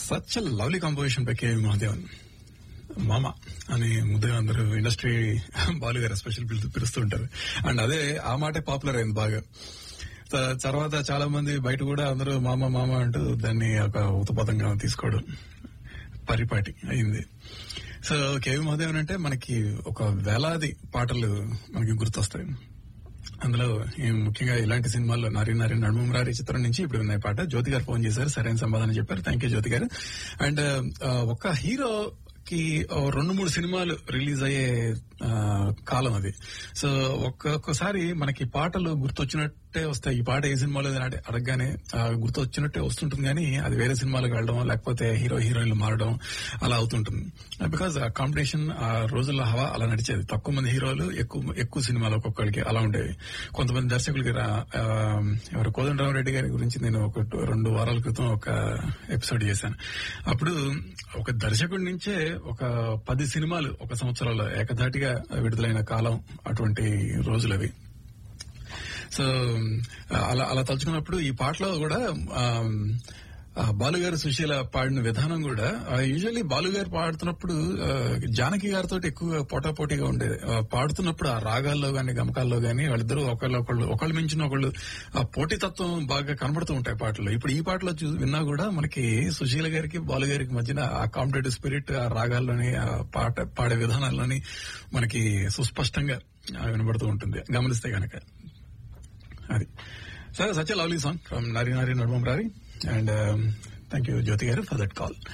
such lovely composition by K V Mahadevan మామ అని ముద్దుగా అందరూ ఇండస్ట్రీ బాలు గారు స్పెషల్ పిలుస్తూ పిలుస్తూ ఉంటారు అండ్ అదే ఆ మాటే పాపులర్ అయింది బాగా త- తర్వాత చాలా మంది బయట కూడా అందరూ మామ మామ అంటూ దాన్ని ఒక ఉతపదంగా తీసుకోవడం పరిపాటి అయింది సో కేవి మహాదేవన్ అంటే మనకి ఒక వేలాది పాటలు మనకి గుర్తొస్తాయి అందులో ఈ ముఖ్యంగా ఇలాంటి సినిమాల్లో నారి నారి నడుమరారి చిత్రం నుంచి ఇప్పుడు విన్న ఈ పాట జ్యోతి గారు ఫోన్ చేశారు సరైన సమాధానం చెప్పారు థ్యాంక్ యూ జ్యోతి గారు అండ్ ఒక హీరోకి ఓ రెండు మూడు సినిమాలు రిలీజ్ అయ్యే ఆ, కాలం అది సో ఒక్కొక్కసారి మనకి పాటలు గుర్తొచ్చినట్టే వస్తాయి ఈ పాట ఏ సినిమాలో ఏదైనా అడ- అడగగానే ఆ, గుర్తొచ్చినట్టే వస్తుంటుంది కానీ అది వేరే సినిమాలకు వెళ్ళడం లేకపోతే హీరో హీరోయిన్లు మారడం అలా అవుతుంటుంది బికాజ్ ఆ కాంపిటీషన్ ఆ రోజుల్లో హవా అలా నడిచేది తక్కువ మంది హీరోలు ఎక్కువ ఎక్కువ సినిమాలు ఒక్కొక్కరికి అలా ఉండేవి కొంతమంది దర్శకులకి రా- ఆ, ఎవరు కోదండరామరెడ్డి గారి గురించి నేను ఒక టు- రెండు వారాల క్రితం ఒక ఎపిసోడ్ చేశాను అప్పుడు ఒక దర్శకుడి నుంచే ఒక పది సినిమాలు ఒక సంవత్సరంలో ఏకధాటిగా విడుదలైన కాలం అటువంటి రోజులు అవి సో అలా అలా తలుచుకున్నప్పుడు ఈ పాటలో కూడా ఆ, ఆ, బాలుగారు సుశీల పాడిన విధానం కూడా యూజువల్లీ బాలుగారు పాడుతున్నప్పుడు ఆ, జానకి గారితో ఎక్కువ పోటాపోటీగా ఉండేది ఆ, పాడుతున్నప్పుడు ఆ రాగాల్లో గాని గమకాల్లో గాని వాళ్ళిద్దరూ ఒకళ్ళు ఒకళ్ళు ఒకళ్ళు మించిన ఒకళ్ళు ఆ పోటీతత్వం బాగా కనబడుతూ ఉంటాయి పాటలు ఇప్పుడు ఈ పాటలో చూ విన్నా కూడా మనకి సుశీల గారికి బాలు గారికి మధ్యన ఆ కాంపిటేటివ్ స్పిరిట్ ఆ రాగాల్లోని ఆ పాట పాడే విధానాల్లోని మనకి సుస్పష్టంగా ఆ, వినబడుతూ ఉంటుంది గమనిస్తే గనక అది సరే such lovely song from Nari Nari నడుమం రారి అండ్ థ్యాంక్ యూ జ్యోతి గారు for that call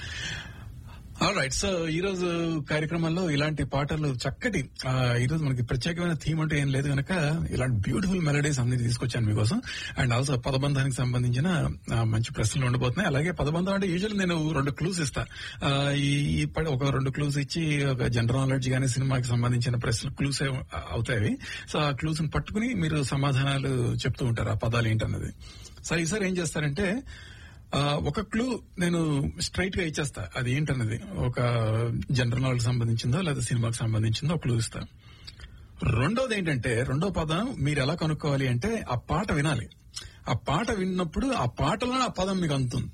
all right so ఈ రోజు కార్యక్రమంలో ఇలాంటి పాటలు చక్కటి ఆ, ఈ రోజు మనకి ప్రత్యేకమైన థీమ్ అంటే ఏం లేదు కనుక ఇలాంటి బ్యూటిఫుల్ మెలడీస్ అన్ని తీసుకొచ్చాను మీకోసం అండ్ ఆల్సో పదబంధానికి సంబంధించిన ఆ, మంచి ప్రశ్నలు ఉండబోతున్నాయి అలాగే పదబంధం అంటే యూజువల్ నేను రెండు క్లూస్ ఇస్తా ఆ, ఈ ఈ ప- ఒక రెండు క్లూస్ ఇచ్చి ఒక జనరల్ నాలెడ్జ్ గానీ సినిమాకి సంబంధించిన ప్రశ్నలు క్లూస్ అవుతాయి సో ఆ క్లూస్ పట్టుకుని మీరు సమాధానాలు చెప్తూ ఉంటారు ఆ పదాలు ఏంటన్నది సో ఈసారి ఏం చేస్తారంటే ఆ, ఒక క్లూ నేను స్ట్రైట్ గా ఇచ్చేస్తా అది ఏంటన్నది ఒక జనరల్ నాలెడ్జ్ సంబంధించిందో లేదా సినిమాకి సంబంధించిందో ఒక క్లూ ఇస్తా రెండోది ఏంటంటే రెండో పదం మీరు ఎలా కనుక్కోవాలి అంటే ఆ పాట వినాలి ఆ పాట విన్నప్పుడు ఆ పాటలో ఆ పదం మీకు అందుతుంది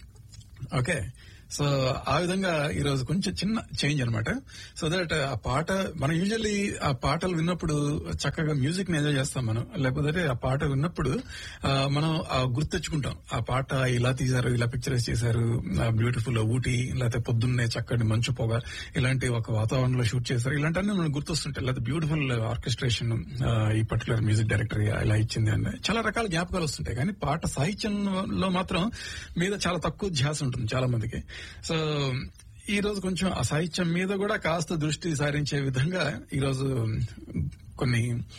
ఓకే సో ఆ విధంగా ఈ రోజు కొంచెం చిన్న చేంజ్ అన్నమాట సో దట్ ఆ పాట మనం యూజువల్లీ ఆ పాటలు విన్నప్పుడు చక్కగా మ్యూజిక్ ని ఎంజాయ్ చేస్తాం మనం లేకపోతే ఆ పాట విన్నప్పుడు ఆ, మనం ఆ గుర్తెచ్చుకుంటాం ఆ పాట ఇలా తీశారు ఇలా పిక్చరైజ్ చేశారు బ్యూటిఫుల్ ఊటీ లేకపోతే పొద్దున్నే చక్కటి మంచు పొగ ఇలాంటి ఒక వాతావరణంలో షూట్ చేశారు ఇలాంటివన్నీ మనకు గుర్తొస్తుంటాయి లేకపోతే బ్యూటిఫుల్ ఆర్కెస్ట్రేషన్ ఈ పర్టికులర్ మ్యూజిక్ డైరెక్టర్ ఇలా ఇచ్చింది అని చాలా రకాల జ్ఞాపకాలు వస్తుంటాయి కానీ పాట సాహిత్యంలో మాత్రం మీద చాలా తక్కువ ధ్యాస ఉంటుంది చాలా మందికి సో ఈ రోజు కొంచెం ఆ సాహిత్యం మీద కూడా కాస్త దృష్టి సారించే విధంగా ఈ రోజు కొన్ని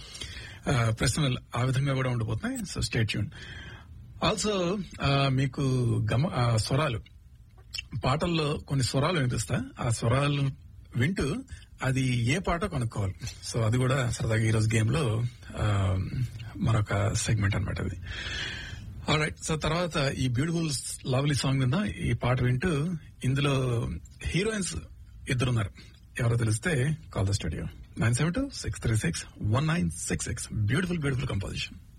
ఆ, ప్రశ్నలు ఆ విధంగా కూడా ఉండబోతున్నాయి సో స్టేట్ ట్యూన్ ఆల్సో మీకు గమ ఆ, స్వరాలు పాటల్లో కొన్ని స్వరాలు వినిపిస్తా ఆ స్వరాలు వింటూ అది ఏ పాట కనుక్కోవాలి సో అది కూడా సరదాగా ఈరోజు గేమ్ లో ఆ, మరొక సెగ్మెంట్ అనమాట అది రైట్ సో తర్వాత ఈ బ్యూటిఫుల్ లవ్లీ సాంగ్ మీద ఈ పాట వింటూ ఇందులో హీరోయిన్స్ ఇద్దరున్నారు ఎవరో తెలిస్తే call the studio nine seven two six three six one nine six six beautiful beautiful composition